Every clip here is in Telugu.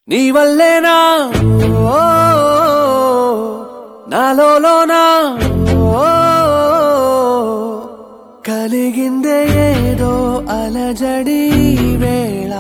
నీ వల్లేనా ఓ, నాలోనా కలిగిందే ఏదో అలజడి వేళ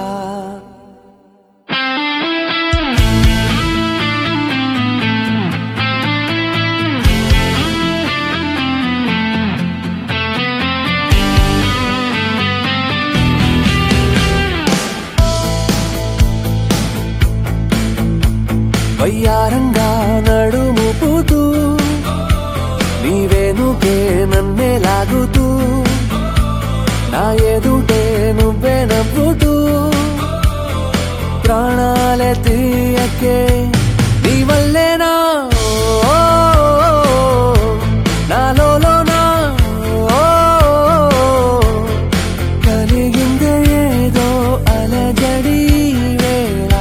వయ్యారంగా నడుముపుతూ నీవేనుకే నన్నే లాగుతూ నా ఎదుటే నువ్వే నవ్వుతూ ప్రాణాలే తీయకే నీ వల్లేనా ఓ, నాలోనా ఓ, కలిగిందే ఏదో అలజడి వేళ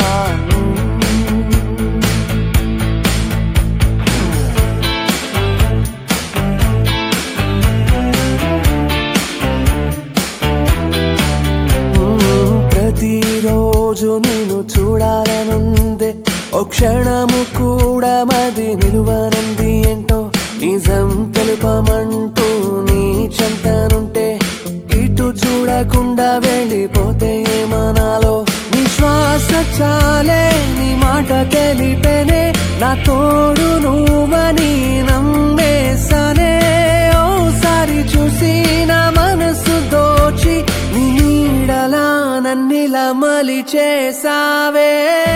ప్రతిరోజు నేను చూడాలనుందే ఓ క్షణము కూడా మది నిలువనంది ఏంటో నిజం తెలుపమంటూ నీ చెంతనుంటే ఇటు చూడకుండా వెళ్ళిపోతే ఏమనాలో నీ శ్వాస చాలే నీ మాట తెలిపేనే నా తోడు నువ్వని నమ్మేసానే ఓసారి చూసి నా మనసు దోచి నీ నీడలా నన్నిలా మలి చేసావే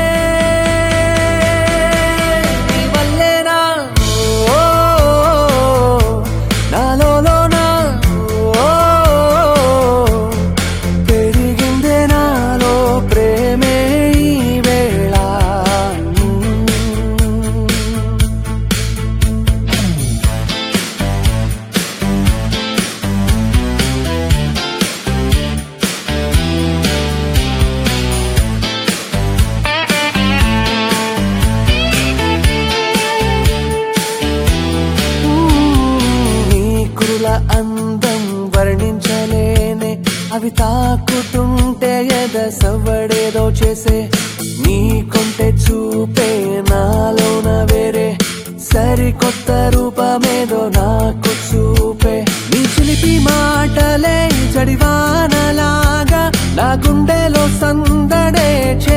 నీ వల్లేనా ఓ, నాలోనా ఓ, పెరిగిందే నాలో ప్రేమే ఈ వేళ నీ కురుల అందం వర్ణించలేనే అవి తాకుతుంటే ఎద సవ్వడేదో చేసే నీ కొంటె చూపే నాలోన వేరే సరికొత్త రూపమేదో నాకు చూపే నీ చిలిపి మాటలే జడివానలాగా నా గుండెలో సందడే చే